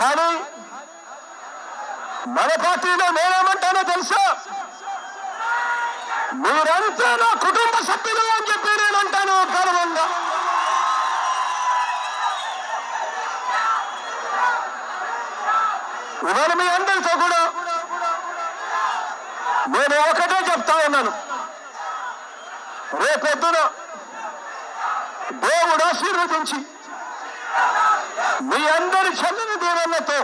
కానీ మన పార్టీలో నేనేమంటానో తెలుసా మీరంతా నా కుటుంబ సభ్యులు అని చెప్పి నేను అంటాను గర్వంగా ఇవాళ మీ అందరితో కూడా నేను ఒకటే చెప్తా ఉన్నాను రేపొద్దున దేవుడు ఆశీర్వదించి మీ అందరి చల్లని దీవెనతో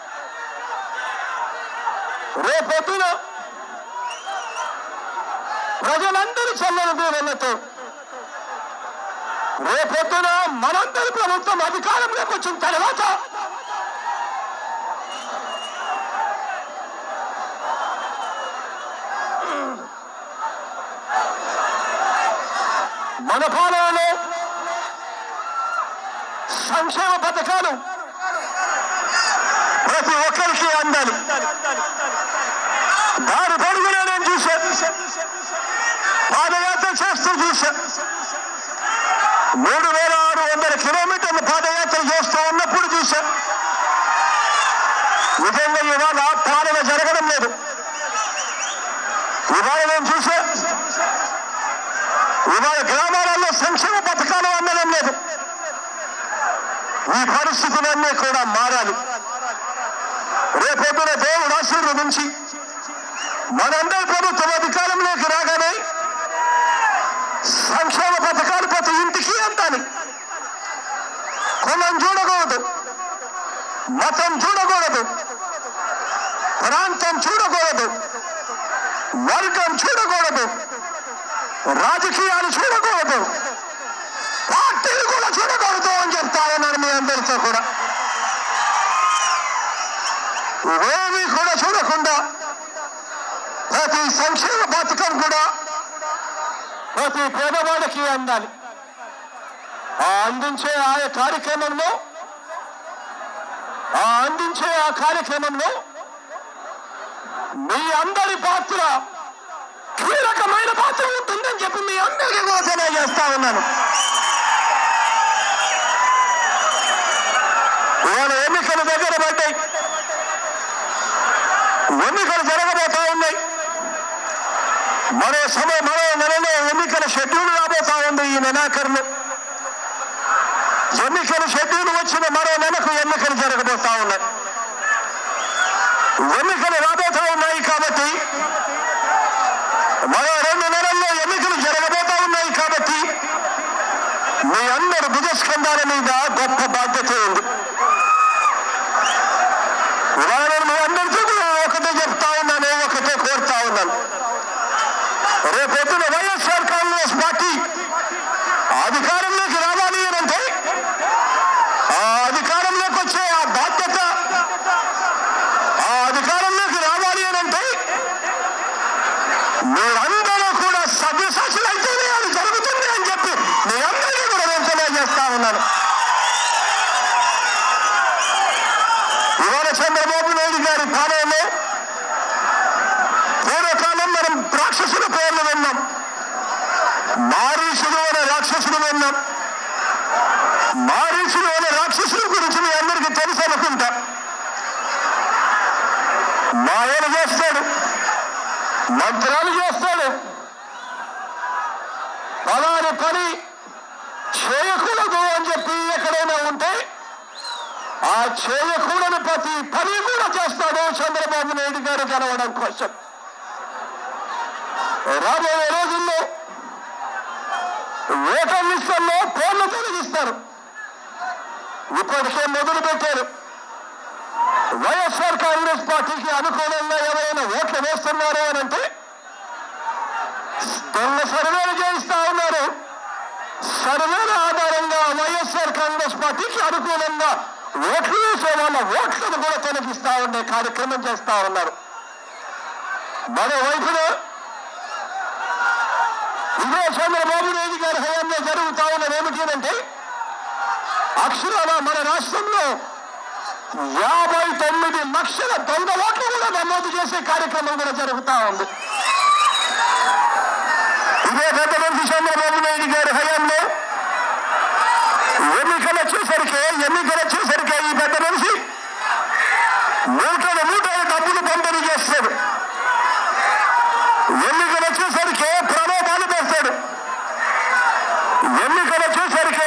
రేపొద్దున ప్రజలందరి చల్లని దీవెనతో రేపొద్దున మనందరి ప్రభుత్వం అధికారంలోకి వచ్చిన తర్వాత మన పాలనలో సంక్షేమ పథకాలు ప్రతి ఒక్కరికి అందాలి దారి పొడుగునే నేను చూశాను పాదయాత్ర చేస్తూ చూశాను మూడు వేల ఆరు వందల కిలోమీటర్ల పాదయాత్ర చేస్తూ ఉన్నప్పుడు చూశాను నిజంగా ఇవాళ పాలన జరగడం లేదు ఇవాళ నేను చూసా ఇవాళ గ్రామాలలో సంక్షేమ పథకాలు అందడం లేదు ఈ పరిస్థితులన్నీ కూడా మారాలి రేపొద్దున దేవుడు ఆశీర్వదించి మనందరి ప్రభుత్వం అధికారంలోకి రాగానే సంక్షేమ పథకాలు ప్రతి ఇంటికి అందాలి కులం చూడకూడదు మతం చూడకూడదు ప్రాంతం చూడకూడదు వర్గం చూడకూడదు రాజకీయాలు చూడకూడదు పార్టీలు కూడా చూడకూడదు అని చెప్తా ఉన్నాను మీ అందరితో కూడా ఇవేవి కూడా చూడకుండా ప్రతి సంక్షేమ పథకం కూడా ప్రతి పేదవాడికి అందాలి ఆ అందించే ఆ కార్యక్రమంలో ఆ అందించే ఆ కార్యక్రమంలో మీ అందరి పాత్ర కీలకమైన పాత్ర ఉంటుందని చెప్పి మీ అందరికీ కూడా తెలియజేస్తా ఉన్నాను ఇవాళ ఎన్నికలు దగ్గర పడ్డాయి ఎన్నికలు జరగబోతా ఉన్నాయి మరో సమయం మరో నెలలో ఎన్నికల షెడ్యూల్ రాబోతా ఉంది ఈ నెలాఖరులో ఎన్నికల షెడ్యూల్ వచ్చిన మరో నెలకు ఎన్నికలు జరగబోతా ఉన్నాయి ఎన్నికలు రాబోతా ఉన్నాయి కాబట్టి మరో రెండు నెలల్లో ఎన్నికలు జరగబోతా ఉన్నాయి కాబట్టి మీ అందరి భుజస్కంధాల మీద గొప్ప బాధ్యత ఉంది ఇవాళ నేను మీ అందరితో కూడా ఒకటే చెప్తా ఉన్నాను ఒకటే కోరుతా ఉన్నాను రేపొద్దున వైఎస్ఆర్ కాంగ్రెస్ పార్టీ అధికారంలోకి రావాలి అని అంటే ఆ అధికారంలోకి వచ్చే ఆ బాధ్యత ఆ అధికారంలోకి రావాలి అని అంటే మీరందరూ కూడా సభ్యసాక్షులైతేనే అది జరుగుతుంది అని చెప్పి మీ అందరికీ కూడా నేను తెలియజేస్తా ఉన్నాను ఇవాళ చంద్రబాబు నాయుడు గారి పాలనలో పూర్వకాలం మనం రాక్షసుల పేర్లు విన్నాం మారీసుడు అనే రాక్షసుడు విన్నాం మారీసుడు అనే రాక్షసుల గురించి మీ అందరికీ తెలుసు అనుకుంటా మాయలు చేస్తాడు మంత్రాలు చేస్తాడు ఫలాని పని చేయకూడదు అని చెప్పి ఎక్కడైనా ఉంటే ఆ చేయకూడని ప్రతి పని కూడా చేస్తాడు చంద్రబాబు నాయుడు గారు గెలవడం కోసం రాబోయే రోజుల్లో ఓటర్ లిస్టుల్లో పేర్లు తొలగిస్తారు ఇప్పటికే మొదలు పెట్టారు వైఎస్ఆర్ కాంగ్రెస్ పార్టీకి అనుకూలంగా ఎవరైనా ఓట్లు వేస్తున్నారు అని అంటే దొంగ సర్వేలు చేయిస్తా ఉన్నారు సర్వేల ఆధారంగా వైఎస్ఆర్ కాంగ్రెస్ పార్టీకి అనుకూలంగా ఓట్లు వేసే వాళ్ళ ఓట్లను కూడా తొలగిస్తా ఉండే కార్యక్రమం చేస్తా ఉన్నారు మరోవైపున ఇదే చంద్రబాబు నాయుడు గారి హయాంలో జరుగుతా ఉన్నది ఏమిటి అంటే అక్షరాల మన రాష్ట్రంలో యాభై తొమ్మిది లక్షల దొంగ ఓట్లు కూడా నమోదు చేసే కార్యక్రమం కూడా జరుగుతా ఉంది ఇదే పెద్ద మనిషి చంద్రబాబు నాయుడు గారి హయాంలో ఎన్నికలు వచ్చేసరికి ఎన్నికలు వచ్చేసరికి ఈ పెద్ద మనిషి మూటలు మూటలు డబ్బులు పంపిణీ చేస్తాడు ఎన్నికలు వచ్చేసరికి ప్రలోభాలు పెడతాడు ఎన్నికలు వచ్చేసరికి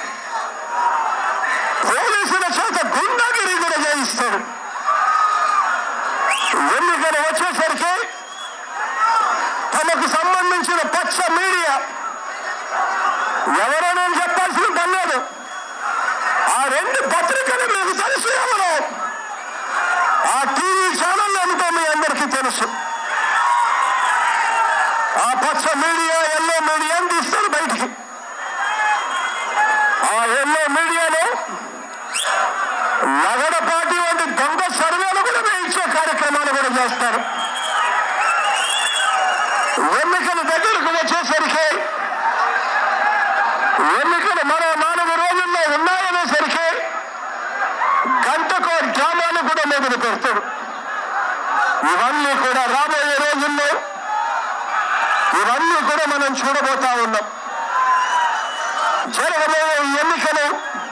పోలీసుల చేత గుండాగిరి కూడా చేయిస్తాడు ఎన్నికలు వచ్చేసరికి తమకు సంబంధించిన పచ్చ మీడియా ఎవరో నేను చెప్పాల్సిన పని లేదు ఆ రెండు పత్రికలు మీకు తెలుసు ఎవరో ఆ టీవీ ఛానల్ అనుకో మీ అందరికీ తెలుసు ఆ పచ్చ మీడియా ఎల్లో మీడియా తీస్తారు బయటికి ఆ ఎల్లో మీడియాలో లగడపాటి వంటి దొంగ సర్వేలు కూడా వేయించే కార్యక్రమాలు కూడా చేస్తారు ఎన్నికల దగ్గరకు వచ్చేసరికి ఎన్నికలు మరో నాలుగు రోజుల్లో ఉన్నాయనేసరికి గంటకో డ్రామాలు కూడా మొదలు పెడతాడు ఇవన్నీ కూడా రాబోయే రోజుల్లో ఇవన్నీ కూడా మనం చూడబోతా ఉన్నాం జరగబోయే ఈ ఎన్నికలు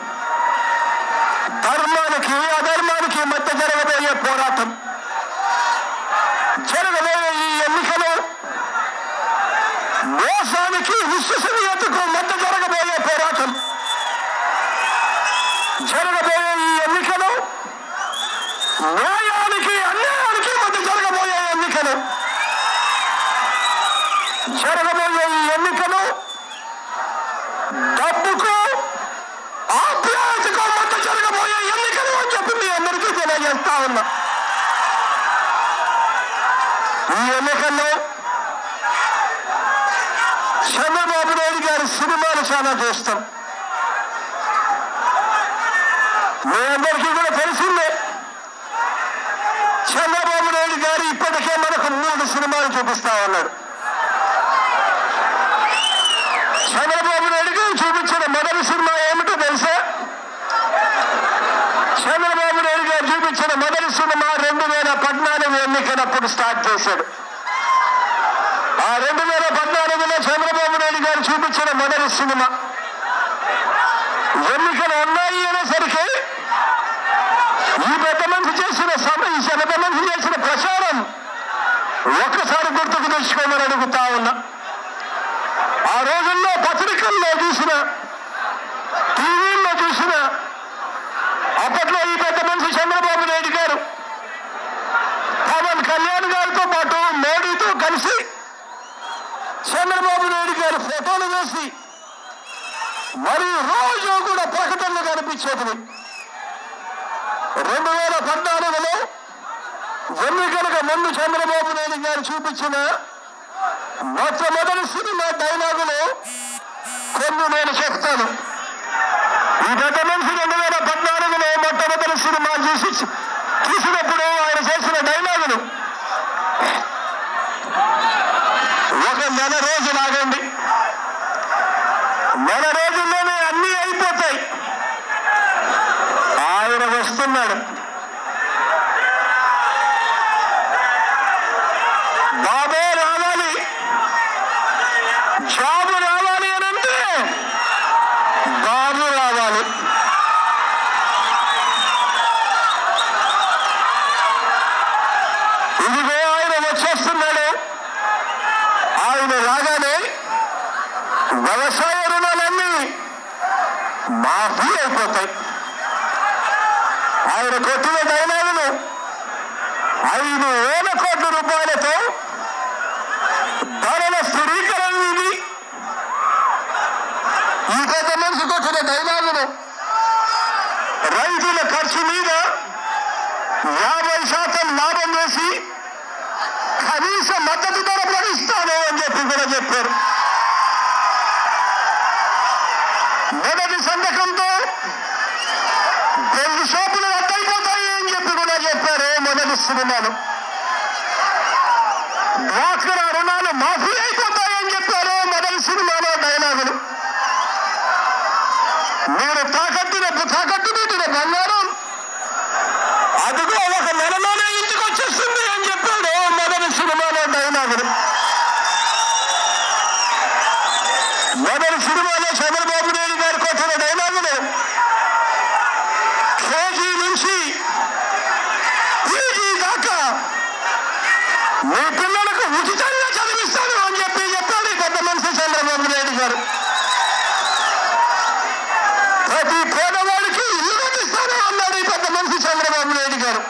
ధర్మానికి అధర్మానికి మధ్య జరగబోయే పోరాటం జరగబోయే ఈ ఎన్నికలు మోసానికి విశ్వసనీయతకు మధ్య జరగబోయే పోరాటం జరగబోయే ఈ ఎన్నికలు న్యాయానికి అన్యాయానికి మధ్య జరగబోయే ఎన్నికలు జరగబోయే ఈ ఎన్నికలు డబ్బుకు ఆప్యాయతకు మధ్య జరగబోయే ఎన్నికలు అని చెప్పి మీ అందరికీ తెలియజేస్తా ఉన్నా ఈ ఎన్నికల్లో చంద్రబాబు నాయుడు గారి సినిమాలు చాలా చూస్తాం మీ అందరికీ కూడా తెలిసిందే చంద్రబాబు నాయుడు గారు ఇప్పటికే మనకు మూడు సినిమాలు చూపిస్తా ఉన్నాడు చంద్రబాబు నాయుడు గారు చూపించిన మొదటి సినిమా ఏమిటో తెలుసా చంద్రబాబు నాయుడు గారు చూపించిన మొదటి సినిమా రెండు వేల పద్నాలుగు ఎన్నికలప్పుడు స్టార్ట్ చేశాడు ఆ రెండు వేల పద్నాలుగులో చంద్రబాబు నాయుడు గారు చూపించిన మొదటి సినిమా ఎన్నికలు ఉన్నాయి అనేసరికి ఈ పెద్ద మనిషి చేసిన సమ ఈ పెద్ద మనిషి చేసిన ప్రచారం ఒక్కసారి గుర్తుకు తెచ్చుకోమని అడుగుతా ఉన్నా ఆ రోజుల్లో పత్రికల్లో చూసిన టీవీల్లో చూసిన అప్పట్లో ఈ పెద్ద మనిషి చంద్రబాబు నాయుడు గారు పవన్ కళ్యాణ్ గారితో పాటు మోడీతో కలిసి చంద్రబాబు నాయుడు గారి ఫోటోలు వేసి మరి రోజు కూడా ప్రకటనలు కనిపించేది రెండు వేల పద్నాలుగులో ఎన్నికలకు ముందు చంద్రబాబు నాయుడు గారు చూపించిన మొట్టమొదటి సినిమా డైలాగులు కొన్ని నేను చెప్తాను ఈ పెద్ద మనిషి రెండు వేల పద్నాలుగులో మొట్టమొదటి సినిమా చూసి చూసినప్పుడు ఆయన చేసిన డైలాగులు ఒక నెల రోజులు ఆగండి నెల రోజుల్లోనే అన్నీ అయిపోతాయి ఆయన వస్తున్నాడు బాబే రావాలి జాబు రావాలి అని అంటే బాబు రావాలి ఇదిగో ఆయన వచ్చేస్తున్నాడు ఆయన రాగానే వ్యవసాయ రుణాలన్నీ మాఫీ అయిపోతాయి ఆయన కొట్టిన డైలాగులు ఐదు వేల కోట్ల రూపాయలతో ధరల స్థిరీకరణ ఇది ఈ పెద్ద మనిషి కొట్టిన డైలాగులు రైతుల ఖర్చు మీద యాభై శాతం లాభం వేసి కనీస మద్దతు ధర ప్రకటిస్తాను అని చెప్పి కూడా చెప్పారు మొదటి సంతకంతో రెండు షాపులు అడ్డైపోతాయి అని చెప్పి కూడా చెప్పారు మొదటి సినిమాలు డ్వాక్రా రుణాలు మాఫీ అయిపోతాయని చెప్పారు మొదటి సినిమాలో డైలాగులు మీరు తాకట్టిన తాకట్టు పెట్టిన బంగారం అదిగో ఒక నెలలోనే ఇంటికి వచ్చేస్తుంది అని చెప్పాడు మొదటి సినిమాలో డైలాగులు మొదటి సినిమాలో చంద్రబాబు నాయుడు గారు కొట్టిన డైలాగులు కేజీ నుంచి మీ పిల్లలకు ఉచితంగా చదివిస్తాను అని చెప్పి చెప్పాడు ఈ పెద్ద మనిషి చంద్రబాబు నాయుడు గారు ప్రతి పేదవాడికి ఇల్లు కట్టిస్తాను అన్నాడు ఈ పెద్ద మనిషి చంద్రబాబు నాయుడు గారు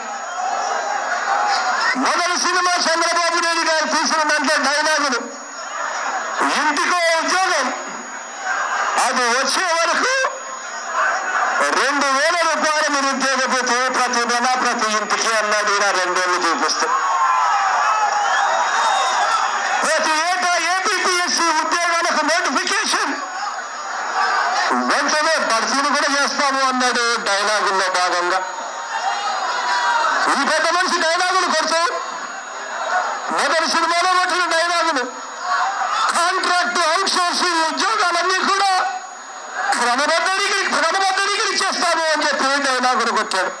మొదటి సినిమా చంద్రబాబు నాయుడు గారు తీసిన దాంట్లో డైలాగులు ఇంటికో ఉద్యోగం అది వచ్చే వరకు రెండు వేల రూపాయలు మీరు ఉద్యోగపోతే ప్రతి నెల ప్రతి ఇంటికి అన్నాడు ఈయన రెండేళ్లు చూపిస్తూ ప్రతి ఏటా ఏపీపీఎస్సీ ఉద్యోగాలకు నోటిఫికేషన్ వెంటనే భర్తీని కూడా చేస్తాము అన్నాడు డైలాగుల్లో భాగంగా ఈ పెద్ద మనిషి డైలాగులు కొడుతూ మొదటి సినిమాలో కొట్టిన డైలాగులు కాంట్రాక్ట్ అవుట్ సోర్సింగ్ ఉద్యోగాలన్నీ కూడా క్రమబద్ధడికి క్రమబద్ధడికి ఇచ్చేస్తాము అని చెప్పి డైలాగులు కొట్టాడు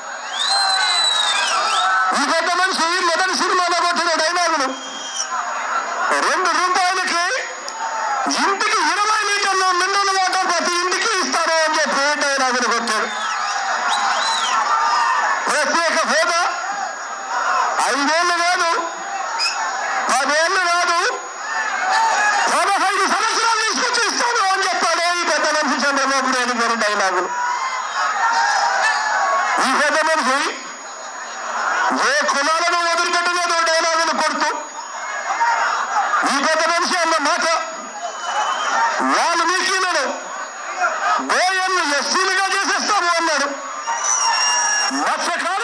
ఈ పెద్ద మనిషి మొదటి సినిమాలో కొట్టిన డైలాగులు రెండు రూపాయలకి ఇంటికి ఇరవై లీటర్ల మినరల్ వాటర్ ప్రతి ఇంటికి ఇస్తారు అని చెప్పి డైలాగులు కొట్టాడు ప్రత్యేక హోదా ఐదేళ్లు కాదు పదేళ్లు కాదు పదహైదు సంవత్సరాలు తీసుకొచ్చి ఇస్తాను అని చెప్పాడు ఈ పెద్ద మనిషి చంద్రబాబు నాయుడు గారి డైలాగులు ఈ పెద్ద మనిషి ఏ కులాలను వదిలిపెట్టలేదు డైలాగులు కొడుతూ ఈ పెద్ద మనిషి అన్న మాట వాల్మీకిలను బోయన్ను ఎస్సీలుగా చేసేస్తాము అన్నాడు మత్స్యకాల